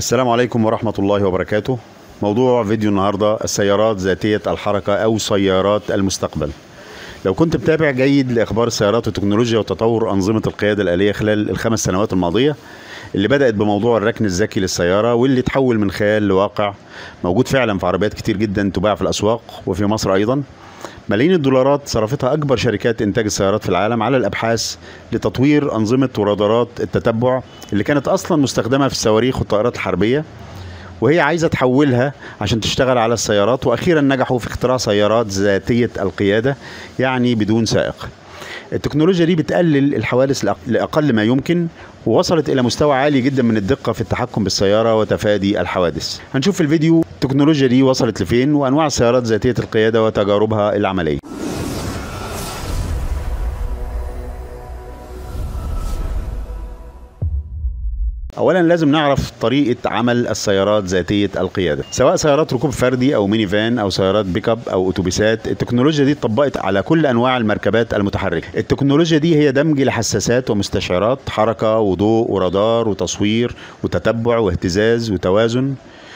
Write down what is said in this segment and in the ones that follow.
السلام عليكم ورحمة الله وبركاته موضوع فيديو النهاردة السيارات ذاتية الحركة أو سيارات المستقبل لو كنت متابع جيد لأخبار السيارات والتكنولوجيا وتطور أنظمة القيادة الآلية خلال الخمس سنوات الماضية اللي بدأت بموضوع الركن الذكي للسيارة واللي تحول من خيال لواقع موجود فعلا في عربيات كتير جدا تباع في الأسواق وفي مصر أيضا ملايين الدولارات صرفتها أكبر شركات إنتاج السيارات في العالم على الأبحاث لتطوير أنظمة ورادارات التتبع اللي كانت أصلا مستخدمة في الصواريخ والطائرات الحربية وهي عايزة تحولها عشان تشتغل على السيارات وأخيرا نجحوا في اختراع سيارات ذاتية القيادة يعني بدون سائق التكنولوجيا دي بتقلل الحوادث لأق- لأقل ما يمكن ووصلت إلى مستوى عالي جدا من الدقة في التحكم بالسيارة وتفادي الحوادث هنشوف في الفيديو التكنولوجيا دي وصلت لفين وأنواع السيارات ذاتية القيادة وتجاربها العملية اولا لازم نعرف طريقه عمل السيارات ذاتيه القياده سواء سيارات ركوب فردي او ميني فان او سيارات بيك اب او اتوبيسات التكنولوجيا دي اتطبقت على كل انواع المركبات المتحركه التكنولوجيا دي هي دمج لحساسات ومستشعرات حركه وضوء ورادار وتصوير وتتبع واهتزاز وتوازن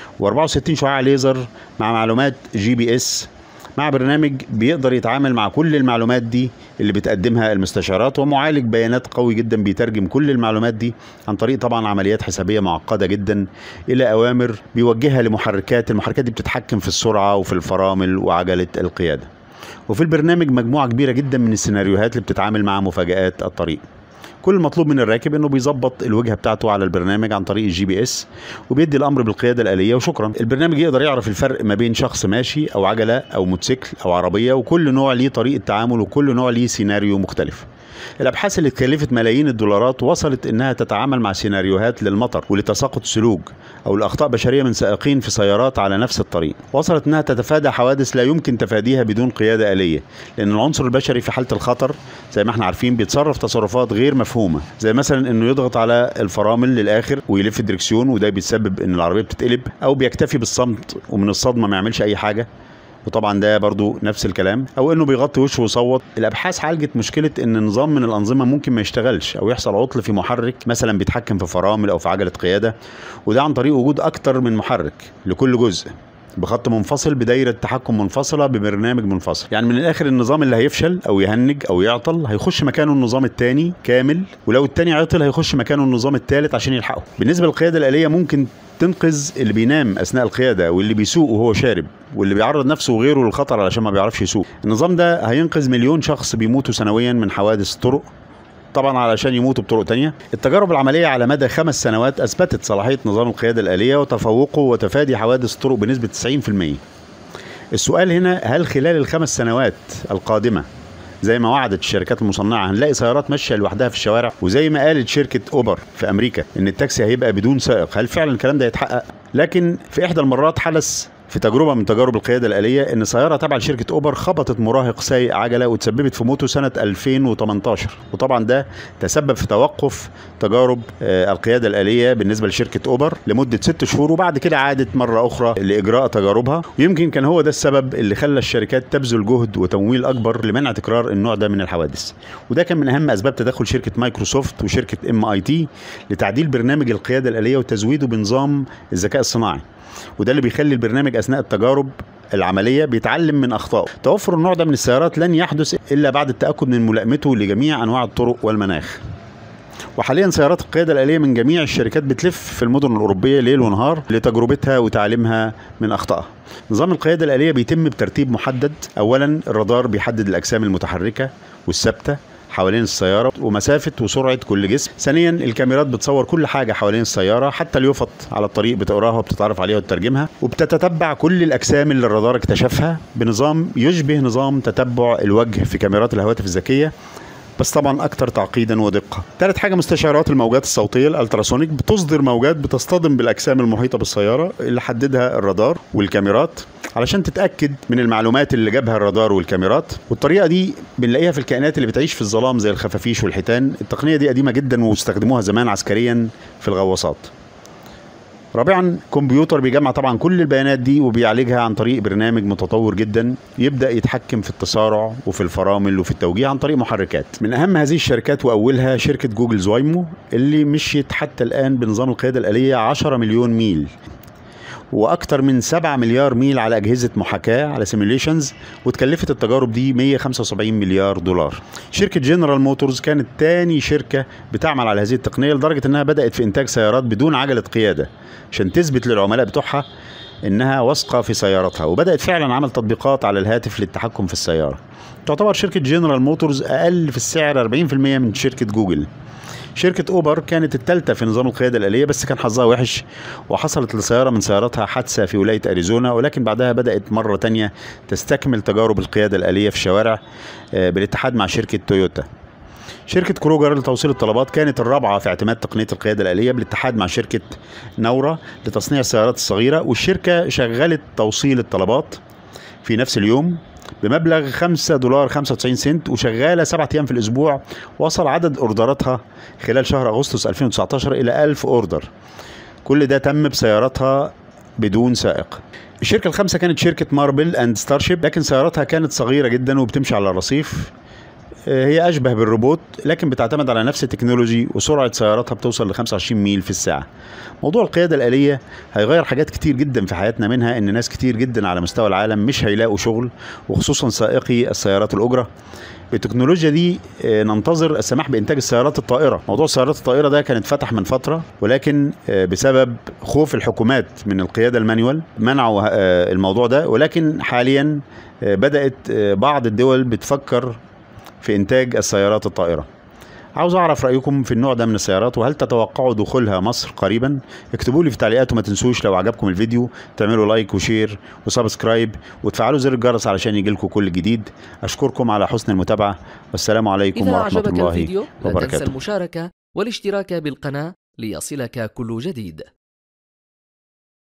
و64 شعاع ليزر مع معلومات جي بي اس مع برنامج بيقدر يتعامل مع كل المعلومات دي اللي بتقدمها المستشعرات ومعالج بيانات قوي جدا بيترجم كل المعلومات دي عن طريق طبعا عمليات حسابيه معقده جدا الى اوامر بيوجهها لمحركات المحركات دي بتتحكم في السرعه وفي الفرامل وعجله القياده وفي البرنامج مجموعه كبيره جدا من السيناريوهات اللي بتتعامل مع مفاجات الطريق كل المطلوب من الراكب انه بيظبط الوجهه بتاعته على البرنامج عن طريق الجي بي اس وبيدي الامر بالقياده الاليه وشكرا البرنامج يقدر يعرف الفرق ما بين شخص ماشي او عجله او موتوسيكل او عربيه وكل نوع ليه طريقه تعامل وكل نوع ليه سيناريو مختلف الابحاث اللي اتكلفت ملايين الدولارات وصلت انها تتعامل مع سيناريوهات للمطر ولتساقط سلوك او لاخطاء بشريه من سائقين في سيارات على نفس الطريق وصلت انها تتفادى حوادث لا يمكن تفاديها بدون قياده اليه لان العنصر البشري في حاله الخطر زي ما احنا عارفين بيتصرف تصرفات غير مفهومه زي مثلا انه يضغط على الفرامل للاخر ويلف الدركسيون وده بيسبب ان العربيه بتتقلب او بيكتفي بالصمت ومن الصدمه ما يعملش اي حاجه وطبعا ده برضو نفس الكلام او انه بيغطي وشه ويصوت الابحاث عالجت مشكله ان نظام من الانظمه ممكن ما يشتغلش او يحصل عطل في محرك مثلا بيتحكم في فرامل او في عجله قياده وده عن طريق وجود اكتر من محرك لكل جزء بخط منفصل بدايرة تحكم منفصلة ببرنامج منفصل يعني من الآخر النظام اللي هيفشل أو يهنج أو يعطل هيخش مكانه النظام التاني كامل ولو التاني عطل هيخش مكانه النظام التالت عشان يلحقه بالنسبة للقيادة الآلية ممكن تنقذ اللي بينام اثناء القياده واللي بيسوق وهو شارب واللي بيعرض نفسه وغيره للخطر علشان ما بيعرفش يسوق النظام ده هينقذ مليون شخص بيموتوا سنويا من حوادث طرق طبعا علشان يموتوا بطرق تانية التجارب العملية على مدى خمس سنوات أثبتت صلاحية نظام القيادة الآلية وتفوقه وتفادي حوادث الطرق بنسبة 90% السؤال هنا هل خلال الخمس سنوات القادمة زي ما وعدت الشركات المصنعة هنلاقي سيارات ماشية لوحدها في الشوارع وزي ما قالت شركة أوبر في أمريكا إن التاكسي هيبقى بدون سائق هل فعلا الكلام ده يتحقق؟ لكن في إحدى المرات حدث في تجربة من تجارب القيادة الآلية إن سيارة تابعة لشركة أوبر خبطت مراهق سايق عجلة وتسببت في موته سنة 2018 وطبعا ده تسبب في توقف تجارب آه، القيادة الآلية بالنسبة لشركة أوبر لمدة ست شهور وبعد كده عادت مرة أخرى لإجراء تجاربها ويمكن كان هو ده السبب اللي خلى الشركات تبذل جهد وتمويل أكبر لمنع تكرار النوع ده من الحوادث وده كان من أهم أسباب تدخل شركة مايكروسوفت وشركة ام اي تي لتعديل برنامج القيادة الآلية وتزويده بنظام الذكاء الصناعي وده اللي بيخلي البرنامج اثناء التجارب العمليه بيتعلم من اخطائه توفر النوع ده من السيارات لن يحدث الا بعد التاكد من ملائمته لجميع انواع الطرق والمناخ وحاليا سيارات القيادة الآلية من جميع الشركات بتلف في المدن الأوروبية ليل ونهار لتجربتها وتعليمها من أخطائها نظام القيادة الآلية بيتم بترتيب محدد أولا الرادار بيحدد الأجسام المتحركة والثابتة حوالين السيارة ومسافة وسرعة كل جسم ثانيا الكاميرات بتصور كل حاجة حوالين السيارة حتى اليافط على الطريق بتقراها وبتتعرف عليها وتترجمها وبتتتبع كل الأجسام اللي الرادار اكتشفها بنظام يشبه نظام تتبع الوجه في كاميرات الهواتف الذكية بس طبعا اكتر تعقيدا ودقه. ثالث حاجه مستشعرات الموجات الصوتيه الالتراسونيك بتصدر موجات بتصطدم بالاجسام المحيطه بالسياره اللي حددها الرادار والكاميرات علشان تتاكد من المعلومات اللي جابها الرادار والكاميرات والطريقه دي بنلاقيها في الكائنات اللي بتعيش في الظلام زي الخفافيش والحيتان التقنيه دي قديمه جدا واستخدموها زمان عسكريا في الغواصات رابعا كمبيوتر بيجمع طبعا كل البيانات دي وبيعالجها عن طريق برنامج متطور جدا يبدا يتحكم في التسارع وفي الفرامل وفي التوجيه عن طريق محركات من اهم هذه الشركات واولها شركه جوجل زوايمو اللي مشيت حتى الان بنظام القياده الاليه 10 مليون ميل واكثر من 7 مليار ميل على اجهزه محاكاه على سيميوليشنز وتكلفت التجارب دي 175 مليار دولار. شركه جنرال موتورز كانت تاني شركه بتعمل على هذه التقنيه لدرجه انها بدات في انتاج سيارات بدون عجله قياده عشان تثبت للعملاء بتوعها انها واثقه في سيارتها وبدات فعلا عمل تطبيقات على الهاتف للتحكم في السياره. تعتبر شركه جنرال موتورز اقل في السعر 40% من شركه جوجل. شركة أوبر كانت الثالثة في نظام القيادة الآلية بس كان حظها وحش وحصلت لسيارة من سياراتها حادثة في ولاية أريزونا ولكن بعدها بدأت مرة تانية تستكمل تجارب القيادة الآلية في الشوارع بالاتحاد مع شركة تويوتا شركة كروجر لتوصيل الطلبات كانت الرابعة في اعتماد تقنية القيادة الآلية بالاتحاد مع شركة نورا لتصنيع السيارات الصغيرة والشركة شغلت توصيل الطلبات في نفس اليوم بمبلغ 5 دولار 95 سنت وشغاله سبعة ايام في الاسبوع وصل عدد اوردراتها خلال شهر اغسطس 2019 الى 1000 اوردر كل ده تم بسياراتها بدون سائق الشركه الخامسه كانت شركه ماربل اند ستارشيب لكن سياراتها كانت صغيره جدا وبتمشي على الرصيف هي اشبه بالروبوت لكن بتعتمد على نفس التكنولوجي وسرعه سياراتها بتوصل ل 25 ميل في الساعه. موضوع القياده الاليه هيغير حاجات كتير جدا في حياتنا منها ان ناس كتير جدا على مستوى العالم مش هيلاقوا شغل وخصوصا سائقي السيارات الاجره. بالتكنولوجيا دي ننتظر السماح بانتاج السيارات الطائره، موضوع السيارات الطائره ده كان اتفتح من فتره ولكن بسبب خوف الحكومات من القياده المانيوال منعوا الموضوع ده ولكن حاليا بدات بعض الدول بتفكر في إنتاج السيارات الطائرة عاوز أعرف رأيكم في النوع ده من السيارات وهل تتوقعوا دخولها مصر قريبا اكتبوا لي في التعليقات وما تنسوش لو عجبكم الفيديو تعملوا لايك وشير وسبسكرايب وتفعلوا زر الجرس علشان يجيلكم كل جديد أشكركم على حسن المتابعة والسلام عليكم إذا ورحمة أعجبك الله الفيديو لا تنسى وبركاته المشاركة والاشتراك بالقناة ليصلك كل جديد